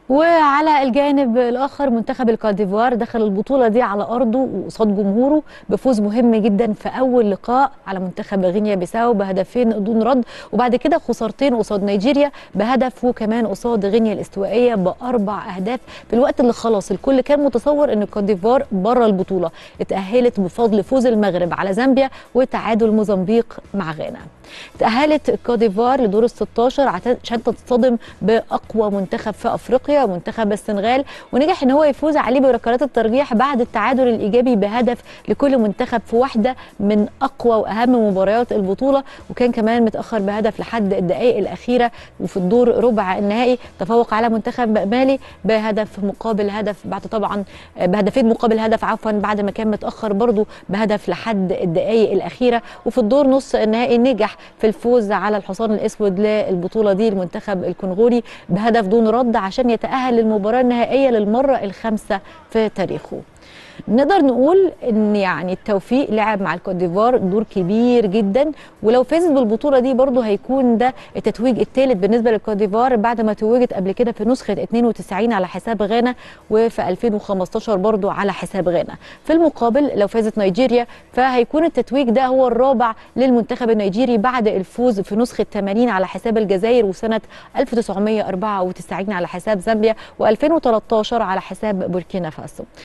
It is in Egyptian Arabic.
وعلى الجانب الاخر منتخب الكاديفوار دخل البطوله دي على ارضه وقصاد جمهوره بفوز مهم جدا في اول لقاء على منتخب غينيا بيساو بهدفين دون رد وبعد كده خسارتين قصاد نيجيريا بهدف وكمان قصاد غينيا الاستوائيه باربع اهداف في الوقت اللي خلاص الكل كان متصور ان الكاديفوار بره البطوله اتاهلت بفضل فوز المغرب على زامبيا وتعادل موزمبيق مع غانا تأهلت الكوديفوار لدور ال 16 عشان تتصدم بأقوى منتخب في أفريقيا منتخب السنغال ونجح ان هو يفوز عليه بركلات الترجيح بعد التعادل الإيجابي بهدف لكل منتخب في واحدة من أقوى وأهم مباريات البطولة وكان كمان متأخر بهدف لحد الدقائق الأخيرة وفي الدور ربع النهائي تفوق على منتخب مالي بهدف مقابل هدف بعد طبعا بهدفين مقابل هدف عفوا بعد ما كان متأخر برضه بهدف لحد الدقائق الأخيرة وفي الدور نص النهائي نجح في الفوز على الحصان الاسود للبطوله دي المنتخب الكونغولي بهدف دون رد عشان يتاهل للمباراه النهائيه للمره الخامسه في تاريخه نقدر نقول ان يعني التوفيق لعب مع الكوت ديفوار دور كبير جدا ولو فازت بالبطوله دي برضه هيكون ده التتويج الثالث بالنسبه للكوت ديفوار بعد ما توجت قبل كده في نسخه 92 على حساب غانا وفي 2015 برضه على حساب غانا في المقابل لو فازت نيجيريا فهيكون التتويج ده هو الرابع للمنتخب النيجيري بعد الفوز في نسخه 80 على حساب الجزائر وسنه 1994 على حساب زامبيا و2013 على حساب بوركينا فاسو